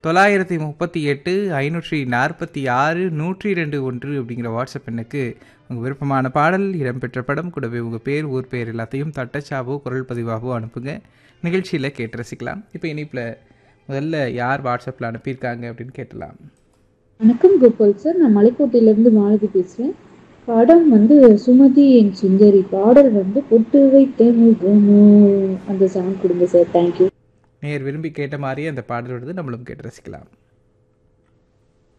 தொள்ளாயிரத்தி முப்பத்தி எட்டு ஐநூற்றி நாற்பத்தி ஆறு நூற்றி ரெண்டு ஒன்று அப்படிங்கிற வாட்ஸ்அப் எண்ணுக்கு உங்கள் விருப்பமான பாடல் இடம்பெற்ற படம் கூடவே உங்கள் பேர் ஊர் பேர் எல்லாத்தையும் தட்டச்சாவோ குரல் பதிவாகவோ அனுப்புங்க நிகழ்ச்சியில் கேட்டு ரசிக்கலாம் இப்போ இனிப்பில் முதல்ல யார் வாட்ஸ்அப்பில் அனுப்பியிருக்காங்க அப்படின்னு கேட்டலாம் வணக்கம் கோபால் சார் நான் மலைக்கோட்டையிலேருந்து மாலதி பேசுகிறேன் படம் வந்து சுமதி என் சுந்தரி பாடல் வந்து பொட்டு வைத்த முகமோ அந்த சாங் கொடுங்க சார் தேங்க்யூ நேர் விரும்பி கேட்ட மாதிரியே அந்த பாடல் வருது நம்மளும் கேட்டு ரசிக்கலாம்